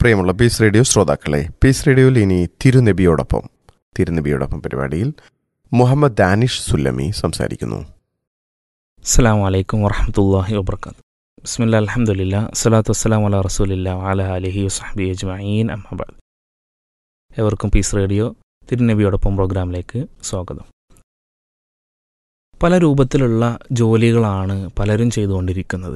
പ്രിയമുള്ള piece radio ശ്രോതാക്കളെ piece റേഡിയോയിൽ ഇനി തിരുനബിയോടൊപ്പം തിരുനബിയോടൊപ്പം പരിപാടിയിൽ മുഹമ്മദ് ദാനിഷ് സുല്ലമി സംസാരിക്കുന്നു അസ്സാം വലൈക്കും വറഹമത്തല്ലാഹി വബർക്കാത്ത് ബിസ്മില്ല അലഹമുല്ല സ്വലാത്തു വസ്സലാം അല റസൂലില്ല അല അലഹി വസ്ഹബി അജ്മീൻ അഹമ്മദ് എവർക്കും പീസ് റേഡിയോ തിരുനബിയോടൊപ്പം പ്രോഗ്രാമിലേക്ക് സ്വാഗതം പല രൂപത്തിലുള്ള ജോലികളാണ് പലരും ചെയ്തുകൊണ്ടിരിക്കുന്നത്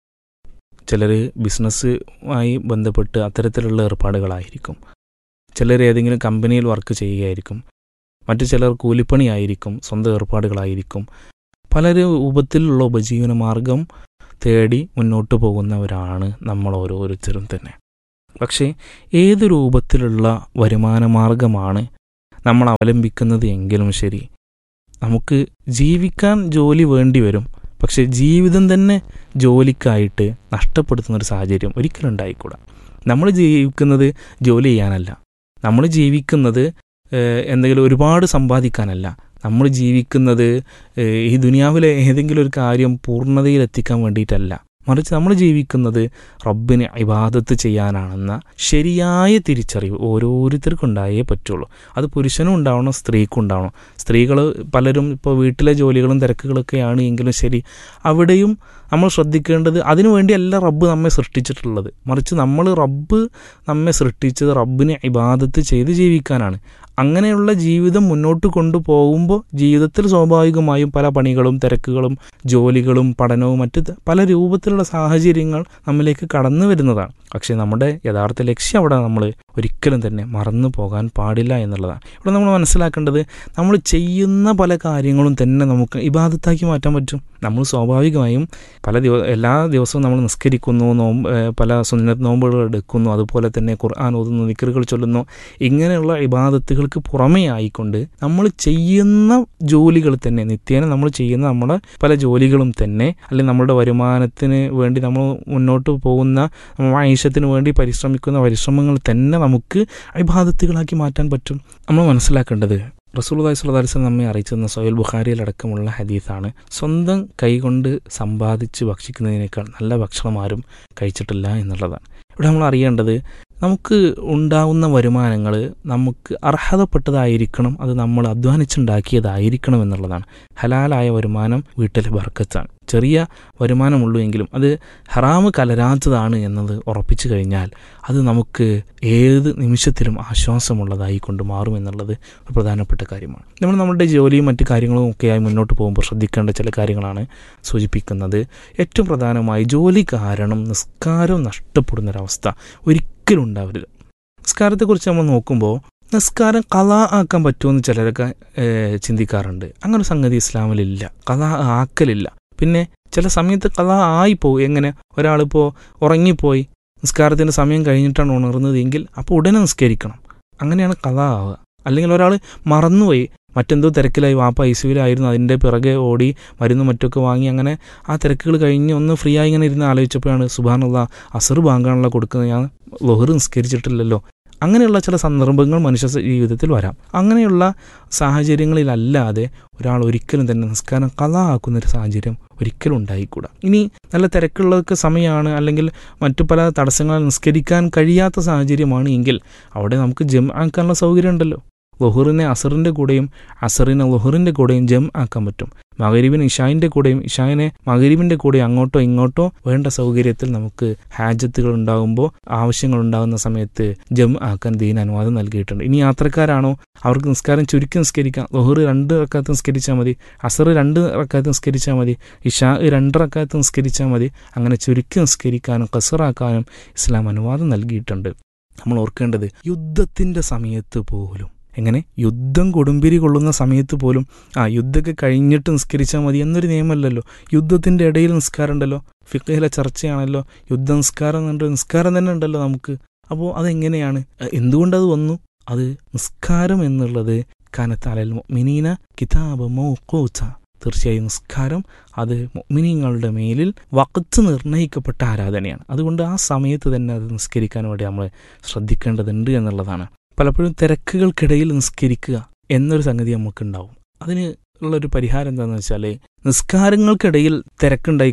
ചിലർ ബിസിനസ്സുമായി ബന്ധപ്പെട്ട് അത്തരത്തിലുള്ള ഏർപ്പാടുകളായിരിക്കും ചിലർ ഏതെങ്കിലും കമ്പനിയിൽ വർക്ക് ചെയ്യുകയായിരിക്കും മറ്റു ചിലർ കൂലിപ്പണിയായിരിക്കും സ്വന്തം ഏർപ്പാടുകളായിരിക്കും പല രൂപത്തിലുള്ള ഉപജീവന മാർഗം തേടി മുന്നോട്ട് പോകുന്നവരാണ് നമ്മൾ ഓരോരുത്തരും തന്നെ പക്ഷേ ഏത് രൂപത്തിലുള്ള വരുമാന മാർഗമാണ് നമ്മൾ അവലംബിക്കുന്നത് എങ്കിലും ശരി നമുക്ക് ജീവിക്കാൻ ജോലി വേണ്ടി വരും പക്ഷെ ജീവിതം തന്നെ ജോലിക്കായിട്ട് നഷ്ടപ്പെടുത്തുന്ന ഒരു സാഹചര്യം ഒരിക്കലും ഉണ്ടായിക്കൂടാ നമ്മൾ ജീവിക്കുന്നത് ജോലി ചെയ്യാനല്ല നമ്മൾ ജീവിക്കുന്നത് ഏഹ്, എന്തെങ്കിലും ഒരുപാട് സമ്പാദിക്കാനല്ല നമ്മൾ ജീവിക്കുന്നത് ഏഹ്, ഈ ദുനിയാവിലെ ഏതെങ്കിലും ഒരു കാര്യം പൂർണ്ണതയിലെത്തിക്കാൻ വേണ്ടിയിട്ടല്ല മറിച്ച് നമ്മൾ ജീവിക്കുന്നത് റബ്ബിന് ഇബാദത്ത് ചെയ്യാനാണെന്ന ശരിയായ തിരിച്ചറിവ് ഓരോരുത്തർക്കും ഉണ്ടായേ പറ്റുള്ളൂ അത് പുരുഷനും ഉണ്ടാവണം സ്ത്രീക്കും ഉണ്ടാവണം സ്ത്രീകൾ പലരും ഇപ്പോൾ വീട്ടിലെ ജോലികളും തിരക്കുകളൊക്കെയാണ് എങ്കിലും ശരി അവിടെയും നമ്മൾ ശ്രദ്ധിക്കേണ്ടത് അതിനു വേണ്ടിയല്ല റബ്ബ് നമ്മെ സൃഷ്ടിച്ചിട്ടുള്ളത് മറിച്ച് നമ്മൾ റബ്ബ് നമ്മെ സൃഷ്ടിച്ചത് റബ്ബിനെ ഇബാദത്ത് ചെയ്ത് ജീവിക്കാനാണ് അങ്ങനെയുള്ള ജീവിതം മുന്നോട്ട് കൊണ്ടുപോകുമ്പോൾ ജീവിതത്തിൽ സ്വാഭാവികമായും പല പണികളും തിരക്കുകളും ജോലികളും പഠനവും മറ്റ് ത- പല രൂപത്തിലുള്ള സാഹചര്യങ്ങൾ നമ്മിലേക്ക് കടന്നു വരുന്നതാണ് പക്ഷേ നമ്മുടെ യഥാർത്ഥ ലക്ഷ്യം അവിടെ നമ്മൾ ഒരിക്കലും തന്നെ മറന്നു പോകാൻ പാടില്ല എന്നുള്ളതാണ് ഇവിടെ നമ്മൾ മനസ്സിലാക്കേണ്ടത് നമ്മൾ ചെയ്യുന്ന പല കാര്യങ്ങളും തന്നെ നമുക്ക് ഇബാദത്താക്കി മാറ്റാൻ പറ്റും നമ്മൾ സ്വാഭാവികമായും പല ദിവ എല്ലാ ദിവസവും നമ്മൾ നിസ്കരിക്കുന്നു നോമ്പ് ഏഹ് പല സുന്നത്ത് നോമ്പുകൾ എടുക്കുന്നു അതുപോലെ തന്നെ ഖുർആൻ ഓതുന്നു നിക്കറുകൾ ചൊല്ലുന്നു ഇങ്ങനെയുള്ള ഇബാദത്തുകൾക്ക് പുറമേ ആയിക്കൊണ്ട് നമ്മൾ ചെയ്യുന്ന ജോലികൾ തന്നെ നിത്യേന നമ്മൾ ചെയ്യുന്ന നമ്മുടെ പല ജോലികളും തന്നെ അല്ലെങ്കിൽ നമ്മുടെ വരുമാനത്തിന് വേണ്ടി നമ്മൾ മുന്നോട്ട് പോകുന്ന ആയുഷത്തിന് വേണ്ടി പരിശ്രമിക്കുന്ന പരിശ്രമങ്ങൾ തന്നെ നമുക്ക് ഇബാദത്തുകളാക്കി മാറ്റാൻ പറ്റും നമ്മൾ മനസ്സിലാക്കേണ്ടത് റസൂലുള്ളാഹി സ്വല്ലല്ലാഹു അലൈഹി വസല്ലം നമ്മെ അറിയിച്ചെന്ന സൊയൽ ബുഖാരിയിലടക്കമുള്ള ഹദീസാണ് സ്വന്തം കൈകൊണ്ട് സമ്പാദിച്ച് ഭക്ഷിക്കുന്നതിനേക്കാൾ നല്ല ഭക്ഷണം ആരും കഴിച്ചിട്ടില്ല എന്നുള്ളതാണ് ഇവിടെ നമ്മൾ അറിയേണ്ടത് നമുക്ക് ഉണ്ടാവുന്ന വരുമാനങ്ങൾ നമുക്ക് അർഹതപ്പെട്ടതായിരിക്കണം അത് നമ്മൾ അധ്വാനിച്ചുണ്ടാക്കിയതായിരിക്കണം എന്നുള്ളതാണ് ഹലാലായ വരുമാനം വീട്ടിലെ ബർക്കത്താണ് ചെറിയ വരുമാനമുള്ളൂ എങ്കിലും അത് ഹറാമ് കലരാത്തതാണ് എന്നത് ഉറപ്പിച്ചു കഴിഞ്ഞാൽ അത് നമുക്ക് ഏത് നിമിഷത്തിലും ആശ്വാസമുള്ളതായി കൊണ്ട് മാറും എന്നുള്ളത് ഒരു പ്രധാനപ്പെട്ട കാര്യമാണ് നമ്മൾ നമ്മുടെ ജോലിയും മറ്റു കാര്യങ്ങളും ഒക്കെയായി മുന്നോട്ട് പോകുമ്പോൾ ശ്രദ്ധിക്കേണ്ട ചില കാര്യങ്ങളാണ് സൂചിപ്പിക്കുന്നത് ഏറ്റവും പ്രധാനമായി ജോലി കാരണം നിസ്കാരം നഷ്ടപ്പെടുന്നൊരവസ്ഥ ഒരിക്കലും ഉണ്ടാവരുത് നിസ്കാരത്തെക്കുറിച്ച് നമ്മൾ നോക്കുമ്പോൾ നിസ്കാരം കല ആക്കാൻ പറ്റുമെന്ന് ചിലരൊക്കെ ഏഹ്, ചിന്തിക്കാറുണ്ട് അങ്ങനെ ഒരു സംഗതി ഇസ്ലാമിലില്ല കല ആക്കലില്ല പിന്നെ ചില സമയത്ത് കല ആയിപ്പോവും എങ്ങനെ ഒരാളിപ്പോൾ ഉറങ്ങിപ്പോയി നിസ്കാരത്തിൻ്റെ സമയം കഴിഞ്ഞിട്ടാണ് ഉണർന്നത് എങ്കിൽ അപ്പോൾ ഉടനെ നിസ്കരിക്കണം അങ്ങനെയാണ് കഥ ആവുക അല്ലെങ്കിൽ ഒരാൾ മറന്നുപോയി മറ്റെന്തോ തിരക്കിലായി വാപ്പ ഐ സിയിലായിരുന്നു അതിൻ്റെ പിറകെ ഓടി മരുന്ന് മറ്റൊക്കെ വാങ്ങി അങ്ങനെ ആ തിരക്കുകൾ കഴിഞ്ഞ് ഒന്ന് ഫ്രീ ആയി ഇങ്ങനെ ഇരുന്ന് ആലോചിച്ചപ്പോഴാണ് സുബാനുള്ള അസർ ബാങ്കാണല്ലോ കൊടുക്കുന്നത് ഞാൻ ലൊഹർ നിസ്കരിച്ചിട്ടില്ലല്ലോ അങ്ങനെയുള്ള ചില സന്ദർഭങ്ങൾ മനുഷ്യ ജീവിതത്തിൽ വരാം അങ്ങനെയുള്ള സാഹചര്യങ്ങളിലല്ലാതെ ഒരാൾ ഒരിക്കലും തന്നെ നിസ്കാരം കഥ ആക്കുന്ന ഒരു സാഹചര്യം ഒരിക്കലും ഉണ്ടായിക്കൂടാ ഇനി നല്ല തിരക്കുള്ളതൊക്കെ സമയമാണ് അല്ലെങ്കിൽ മറ്റു പല തടസ്സങ്ങൾ നിസ്കരിക്കാൻ കഴിയാത്ത സാഹചര്യമാണ് എങ്കിൽ അവിടെ നമുക്ക് ജം ആക്കാനുള്ള സൗകര്യം ഉണ്ടല്ലോ ലൊഹറിനെ അസറിൻ്റെ കൂടെയും അസറിനെ ലൊഹറിൻ്റെ കൂടെയും ജം ആക്കാൻ പറ്റും മകരീബിന് ഇഷായിൻ്റെ കൂടെയും ഇഷായിനെ മകരീബിൻ്റെ കൂടെ അങ്ങോട്ടോ ഇങ്ങോട്ടോ വേണ്ട സൗകര്യത്തിൽ നമുക്ക് ഹാജത്തുകൾ ഉണ്ടാകുമ്പോൾ ആവശ്യങ്ങൾ ഉണ്ടാകുന്ന സമയത്ത് ജം ആക്കാൻ ദീൻ അനുവാദം നൽകിയിട്ടുണ്ട് ഇനി യാത്രക്കാരാണോ അവർക്ക് നിസ്കാരം ചുരുക്കി നിസ്കരിക്കാം ലൊഹർ രണ്ട് റക്കാത്ത് നിസ്കരിച്ചാൽ മതി അസർ രണ്ട് റക്കാത്ത് നിസ്കരിച്ചാൽ മതി ഇഷാ രണ്ട് റക്കാത്ത് നിസ്കരിച്ചാൽ മതി അങ്ങനെ ചുരുക്കി നിസ്കരിക്കാനും കസറാക്കാനും ഇസ്ലാം അനുവാദം നൽകിയിട്ടുണ്ട് നമ്മൾ ഓർക്കേണ്ടത് യുദ്ധത്തിൻ്റെ സമയത്ത് പോലും എങ്ങനെ യുദ്ധം കൊടുമ്പിരി കൊള്ളുന്ന സമയത്ത് പോലും ആ യുദ്ധമൊക്കെ കഴിഞ്ഞിട്ട് നിസ്കരിച്ചാൽ മതി എന്നൊരു നിയമമല്ലല്ലോ യുദ്ധത്തിൻ്റെ ഇടയിൽ നിസ്കാരം ഉണ്ടല്ലോ ഫിക്കയിലെ ചർച്ചയാണല്ലോ യുദ്ധ നിസ്കാരം എന്നുണ്ട് നിസ്കാരം തന്നെ ഉണ്ടല്ലോ നമുക്ക് അപ്പോൾ അതെങ്ങനെയാണ് അഹ് എന്തുകൊണ്ടത് വന്നു അത് നിസ്കാരം എന്നുള്ളത് കനത്താലൽ മിനീന കിതാബ് മൗക്കൂത്ത തീർച്ചയായും നിസ്കാരം അത് മിനിങ്ങളുടെ മേലിൽ വക്കത്ത് നിർണ്ണയിക്കപ്പെട്ട ആരാധനയാണ് അതുകൊണ്ട് ആ സമയത്ത് തന്നെ അത് നിസ്കരിക്കാൻ വേണ്ടി നമ്മൾ ശ്രദ്ധിക്കേണ്ടതുണ്ട് എന്നുള്ളതാണ് പലപ്പോഴും തിരക്കുകൾക്കിടയിൽ നിസ്കരിക്കുക എന്നൊരു സംഗതി നമുക്കുണ്ടാവും അതിന് ഉള്ളൊരു പരിഹാരം എന്താണെന്ന് വെച്ചാൽ നിസ്കാരങ്ങൾക്കിടയിൽ തിരക്കുണ്ടായിക്കോട്ടെ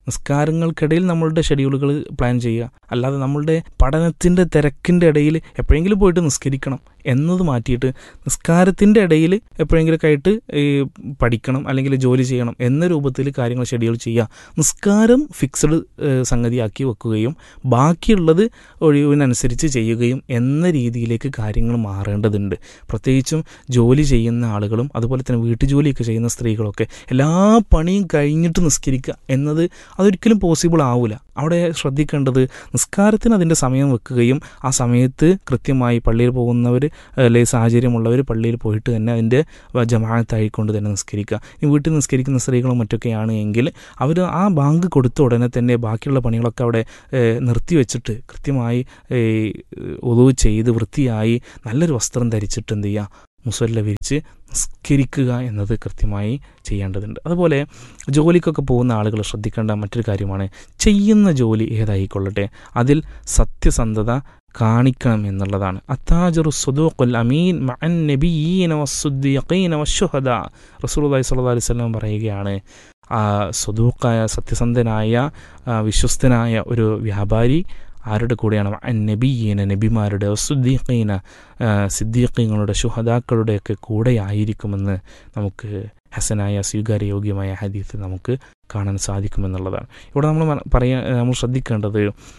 നിസ്കാരങ്ങൾക്കിടയിൽ നമ്മളുടെ ഷെഡ്യൂളുകൾ പ്ലാൻ ചെയ്യുക അല്ലാതെ നമ്മളുടെ പഠനത്തിൻ്റെ തിരക്കിൻ്റെ ഇടയിൽ എപ്പോഴെങ്കിലും പോയിട്ട് നിസ്കരിക്കണം എന്നത് മാറ്റിയിട്ട് നിസ്കാരത്തിൻ്റെ ഇടയിൽ എപ്പോഴെങ്കിലുമൊക്കെ ആയിട്ട് ഈ പഠിക്കണം അല്ലെങ്കിൽ ജോലി ചെയ്യണം എന്ന രൂപത്തിൽ കാര്യങ്ങൾ ഷെഡ്യൂൾ ചെയ്യുക നിസ്കാരം ഫിക്സഡ് സംഗതിയാക്കി വെക്കുകയും ബാക്കിയുള്ളത് ഒഴിവിനനുസരിച്ച് ചെയ്യുകയും എന്ന രീതിയിലേക്ക് കാര്യങ്ങൾ മാറേണ്ടതുണ്ട് പ്രത്യേകിച്ചും ജോലി ചെയ്യുന്ന ആളുകളും അതുപോലെ തന്നെ വീട്ടുജോലിയൊക്കെ ചെയ്യുന്ന സ്ത്രീകളൊക്കെ എല്ലാ പണിയും കഴിഞ്ഞിട്ട് നിസ്കരിക്കുക എന്നത് അതൊരിക്കലും പോസിബിൾ ആവില്ല അവിടെ ശ്രദ്ധിക്കേണ്ടത് നിസ്കാരത്തിന് അതിൻ്റെ സമയം വെക്കുകയും ആ സമയത്ത് കൃത്യമായി പള്ളിയിൽ പോകുന്നവർ അല്ലെങ്കിൽ സാഹചര്യമുള്ളവർ പള്ളിയിൽ പോയിട്ട് തന്നെ അതിൻ്റെ ജമാഅത്തായിക്കൊണ്ട് തന്നെ നിസ്കരിക്കുക ഈ വീട്ടിൽ നിസ്കരിക്കുന്ന സ്ത്രീകളും മറ്റൊക്കെയാണ് എങ്കിൽ അവർ ആ ബാങ്ക് കൊടുത്ത ഉടനെ തന്നെ ബാക്കിയുള്ള പണികളൊക്കെ അവിടെ നിർത്തി വെച്ചിട്ട് കൃത്യമായി ഒതുവ് ചെയ്ത് വൃത്തിയായി നല്ലൊരു വസ്ത്രം ധരിച്ചിട്ട് എന്ത് ചെയ്യുക മുസല്ല വിരിച്ച് നിസ്കരിക്കുക എന്നത് കൃത്യമായി ചെയ്യേണ്ടതുണ്ട് അതുപോലെ ജോലിക്കൊക്കെ പോകുന്ന ആളുകൾ ശ്രദ്ധിക്കേണ്ട മറ്റൊരു കാര്യമാണ് ചെയ്യുന്ന ജോലി ഏതായിക്കൊള്ളട്ടെ അതിൽ സത്യസന്ധത കാണിക്കണം എന്നുള്ളതാണ് അത്താജറു സുദൂഖുൽ അമീൻ മഅൻ നബിയീന വസ്സുദ്ദീഖീന വശുഹദ റസൂലുള്ളാഹി സ്വല്ലല്ലാഹു അലൈഹി വസല്ലം പറയുകയാണ് സുദൂഖായ സത്യസന്ധനായ വിശ്വസ്തനായ ഒരു വ്യാപാരി ആരുടെ കൂടെയാണ് നബിയീന നബിമാരുടെ സുദ്ദീഖീന സിദ്ദീഖീങ്ങളുടെ ശുഹദാക്കളുടെയൊക്കെ കൂടെ ആയിരിക്കുമെന്ന് നമുക്ക് ഹസനായ സ്വീകാര്യയോഗ്യമായ ഹദീത്ത് നമുക്ക് കാണാൻ സാധിക്കുമെന്നുള്ളതാണ് ഇവിടെ നമ്മൾ പറയാൻ നമ്മൾ ശ്രദ്ധിക്കേണ്ടത്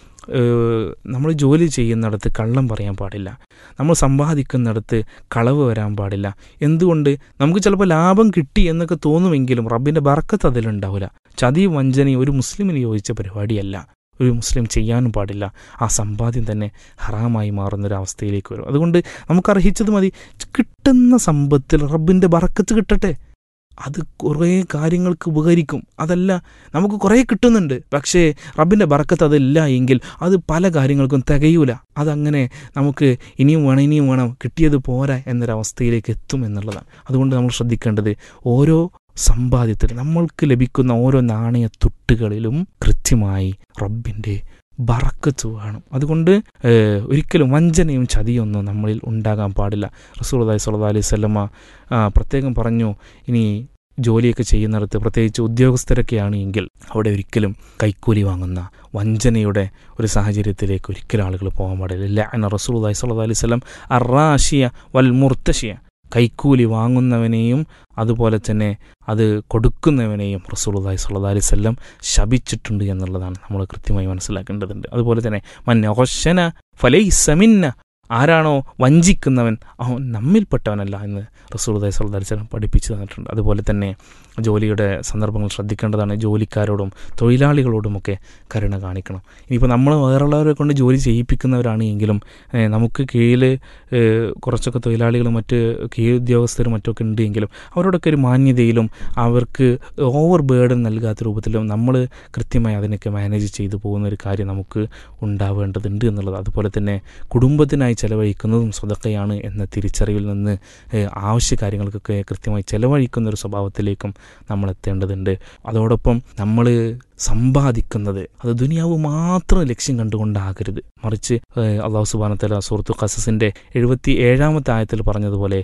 നമ്മൾ ജോലി ചെയ്യുന്നിടത്ത് കള്ളം പറയാൻ പാടില്ല നമ്മൾ സമ്പാദിക്കുന്നിടത്ത് കളവ് വരാൻ പാടില്ല എന്തുകൊണ്ട് നമുക്ക് ചിലപ്പോൾ ലാഭം കിട്ടി എന്നൊക്കെ തോന്നുമെങ്കിലും റബ്ബിൻ്റെ ബറക്കത്ത് അതിലുണ്ടാവില്ല ചതി വഞ്ചനയും ഒരു മുസ്ലിമിന് യോജിച്ച പരിപാടിയല്ല ഒരു മുസ്ലിം ചെയ്യാനും പാടില്ല ആ സമ്പാദ്യം തന്നെ ഹറാമായി മാറുന്നൊരവസ്ഥയിലേക്ക് വരും അതുകൊണ്ട് നമുക്ക് അർഹിച്ചത് മതി കിട്ടുന്ന സമ്പത്തിൽ റബ്ബിൻ്റെ ബറക്കത്ത് കിട്ടട്ടെ അത് കുറേ കാര്യങ്ങൾക്ക് ഉപകരിക്കും അതല്ല നമുക്ക് കുറേ കിട്ടുന്നുണ്ട് പക്ഷേ റബ്ബിൻ്റെ ബറക്കത്ത് അതില്ല എങ്കിൽ അത് പല കാര്യങ്ങൾക്കും തികയൂല അതങ്ങനെ നമുക്ക് ഇനിയും വേണം ഇനിയും വേണം കിട്ടിയത് പോരാ എന്നൊരവസ്ഥയിലേക്ക് എത്തും എന്നുള്ളതാണ് അതുകൊണ്ട് നമ്മൾ ശ്രദ്ധിക്കേണ്ടത് ഓരോ സമ്പാദ്യത്തിൽ നമ്മൾക്ക് ലഭിക്കുന്ന ഓരോ നാണയ തുട്ടുകളിലും കൃത്യമായി റബ്ബിൻ്റെ ബറക്കത്ത് വേണം അതുകൊണ്ട് ഒരിക്കലും വഞ്ചനയും ചതിയൊന്നും നമ്മളിൽ ഉണ്ടാകാൻ പാടില്ല റസൂൽദായ് സല്ലാ അലൈഹി സ്വല്ലമ്മ പ്രത്യേകം പറഞ്ഞു ഇനി ജോലിയൊക്കെ ചെയ്യുന്നിടത്ത് പ്രത്യേകിച്ച് ഉദ്യോഗസ്ഥരൊക്കെയാണ് എങ്കിൽ അവിടെ ഒരിക്കലും കൈക്കൂലി വാങ്ങുന്ന വഞ്ചനയുടെ ഒരു സാഹചര്യത്തിലേക്ക് ഒരിക്കലും ആളുകൾ പോകാൻ പാടില്ല അന്ന റസൂൽദായ് സല്ലാ അലൈഹി സ്വലം അറാഷിയ വൽ മുർത്തഷിയ കൈക്കൂലി വാങ്ങുന്നവനെയും അതുപോലെ തന്നെ അത് കൊടുക്കുന്നവനെയും റസൂലുള്ളാഹി സ്വല്ലല്ലാഹി അലൈഹി വസല്ലം ശപിച്ചിട്ടുണ്ട് എന്നുള്ളതാണ് നമ്മൾ കൃത്യമായി മനസ്സിലാക്കേണ്ടതുണ്ട് അതുപോലെ തന്നെ മന്നോശന ഫലൈസമിന്ന ആരാണോ വഞ്ചിക്കുന്നവൻ അവൻ നമ്മിൽപ്പെട്ടവനല്ല എന്ന് റസൂലുള്ളാഹി സ്വല്ലല്ലാഹി അലൈഹി വസല്ലം പഠിപ്പിച്ചു തന്നിട്ടുണ്ട് അതുപോലെ തന്നെ ജോലിയുടെ സന്ദർഭങ്ങൾ ശ്രദ്ധിക്കേണ്ടതാണ് ജോലിക്കാരോടും തൊഴിലാളികളോടുമൊക്കെ കരുണ കാണിക്കണം ഇനിയിപ്പോൾ നമ്മൾ വേറുള്ളവരെ കൊണ്ട് ജോലി ചെയ്യിപ്പിക്കുന്നവരാണ് എങ്കിലും നമുക്ക് കീഴിൽ കുറച്ചൊക്കെ തൊഴിലാളികളും മറ്റ് കീഴ് ഉദ്യോഗസ്ഥരും മറ്റൊക്കെ ഉണ്ട് എങ്കിലും അവരോടൊക്കെ ഒരു മാന്യതയിലും അവർക്ക് ഓവർ ബേർഡൻ നൽകാത്ത രൂപത്തിലും നമ്മൾ കൃത്യമായി അതിനൊക്കെ മാനേജ് ചെയ്തു പോകുന്ന ഒരു കാര്യം നമുക്ക് ഉണ്ടാവേണ്ടതുണ്ട് എന്നുള്ളത് അതുപോലെ തന്നെ കുടുംബത്തിനായി ചെലവഴിക്കുന്നതും സ്വതക്കയാണ് എന്ന തിരിച്ചറിവിൽ നിന്ന് ആവശ്യ കാര്യങ്ങൾക്കൊക്കെ കൃത്യമായി ചെലവഴിക്കുന്ന ഒരു സ്വഭാവത്തിലേക്കും നമ്മൾ എത്തേണ്ടതുണ്ട് അതോടൊപ്പം നമ്മൾ സമ്പാദിക്കുന്നത് അത് ദുനിയാവ് മാത്രം ലക്ഷ്യം കണ്ടുകൊണ്ടാകരുത് മറിച്ച് അള്ളാഹു സുബാനത്തല സുഹൃത്തു ഖസസിന്റെ എഴുപത്തി ഏഴാമത്തെ ആയത്തിൽ പറഞ്ഞതുപോലെ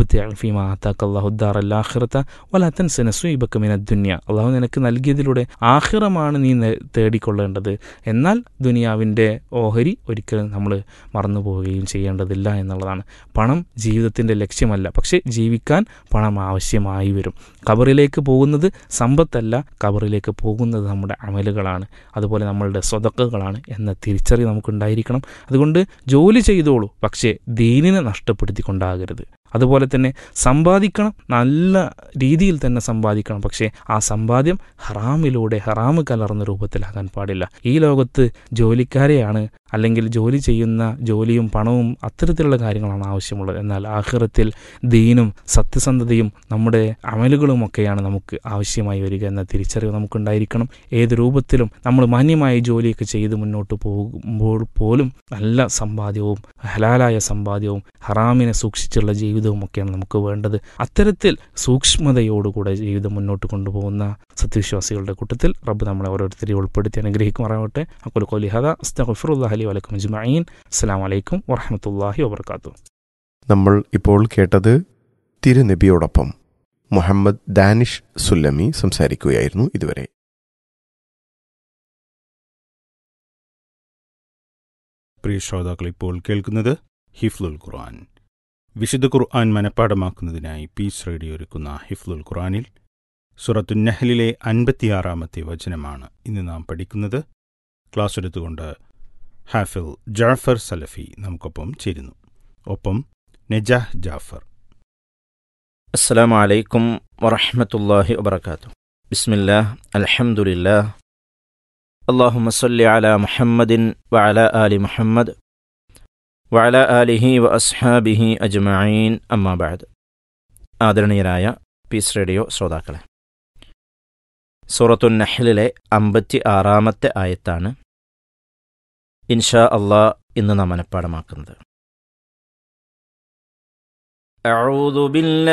ദുനിയ അള്ളാഹു നിനക്ക് നൽകിയതിലൂടെ ആഹിറമാണ് നീ തേടിക്കൊള്ളേണ്ടത് എന്നാൽ ദുനിയാവിൻ്റെ ഓഹരി ഒരിക്കലും നമ്മൾ മറന്നു പോവുകയും ചെയ്യേണ്ടതില്ല എന്നുള്ളതാണ് പണം ജീവിതത്തിൻ്റെ ലക്ഷ്യമല്ല പക്ഷേ ജീവിക്കാൻ പണം ആവശ്യമായി വരും കബറിലേക്ക് പോകുന്നത് സമ്പത്തല്ല കബറിലേക്ക് പോകുന്നത് നമ്മുടെ അമലുകളാണ് അതുപോലെ നമ്മളുടെ സ്വതക്കുകളാണ് എന്ന തിരിച്ചറിവ് നമുക്കുണ്ടായിരിക്കണം അതുകൊണ്ട് ജോലി ചെയ്തോളൂ പക്ഷേ ദീനിനെ നഷ്ടപ്പെടുത്തിക്കൊണ്ടാകരുത് അതുപോലെ തന്നെ സമ്പാദിക്കണം നല്ല രീതിയിൽ തന്നെ സമ്പാദിക്കണം പക്ഷേ ആ സമ്പാദ്യം ഹറാമിലൂടെ ഹറാമ് കലർന്ന രൂപത്തിലാകാൻ പാടില്ല ഈ ലോകത്ത് ജോലിക്കാരെയാണ് അല്ലെങ്കിൽ ജോലി ചെയ്യുന്ന ജോലിയും പണവും അത്തരത്തിലുള്ള കാര്യങ്ങളാണ് ആവശ്യമുള്ളത് എന്നാൽ ആഹ്റത്തിൽ ദീനും സത്യസന്ധതയും നമ്മുടെ അമലുകളുമൊക്കെയാണ് നമുക്ക് ആവശ്യമായി വരിക എന്ന തിരിച്ചറിവ് നമുക്കുണ്ടായിരിക്കണം ഏത് രൂപത്തിലും നമ്മൾ മാന്യമായ ജോലിയൊക്കെ ചെയ്ത് മുന്നോട്ട് പോകുമ്പോൾ പോലും നല്ല സമ്പാദ്യവും ഹലാലായ സമ്പാദ്യവും ഹറാമിനെ സൂക്ഷിച്ചുള്ള ജീവിതവും ഒക്കെയാണ് നമുക്ക് വേണ്ടത് അത്തരത്തിൽ സൂക്ഷ്മതയോടുകൂടെ ജീവിതം മുന്നോട്ട് കൊണ്ടുപോകുന്ന സത്യവിശ്വാസികളുടെ കൂട്ടത്തിൽ റബ്ബ് നമ്മളെ ഓരോരുത്തരെയും ഉൾപ്പെടുത്തി അനുഗ്രഹിക്കുമാറാവട്ടെ അക്കുൽ കോലിഹദ അസ്തഫുറുല്ലാഹി വലൈക്കും അജ്മഈൻ അസ്സാം വലൈക്കും വറഹമത്തല്ലാഹി വബർക്കാത്തു നമ്മൾ ഇപ്പോൾ കേട്ടത് തിരുനബിയോടൊപ്പം മുഹമ്മദ് ദാനിഷ് സുല്ലമി സംസാരിക്കുകയായിരുന്നു ഇതുവരെ പ്രിയ ശ്രോതാക്കൾ ഇപ്പോൾ കേൾക്കുന്നത് ഹിഫ്ലുൽ ഖുർആൻ വിശുദ്ധ ഖുർആൻ മനഃപ്പാടമാക്കുന്നതിനായി പീസ് റേഡിയോ ഒരുക്കുന്ന ഹിഫ്ലുൽ ഖുർആനിൽ സുറത്തു നഹലിലെ അൻപത്തിയാറാമത്തെ വചനമാണ് ഇന്ന് നാം പഠിക്കുന്നത് ക്ലാസ് എടുത്തുകൊണ്ട് ഹാഫിൽ ജാഫർ സലഫി നമുക്കൊപ്പം ചേരുന്നു ഒപ്പം നജാഹ് ജാഫർ السلام عليكم ورحمة الله وبركاته بسم الله الحمد لله اللهم صل على محمد وعلى آل محمد وعلى آله وأصحابه أجمعين أما بعد ആദരണീയരായ പീസ് റേഡിയോ ശ്രോതാക്കളെ സൂറത്തു നഹ്ലിലെ അമ്പത്തി ആറാമത്തെ ആയത്താണ് ഇൻഷാ അള്ളാ ഇന്ന് നാം മനഃപ്പാടമാക്കുന്നത് أعوذ بالله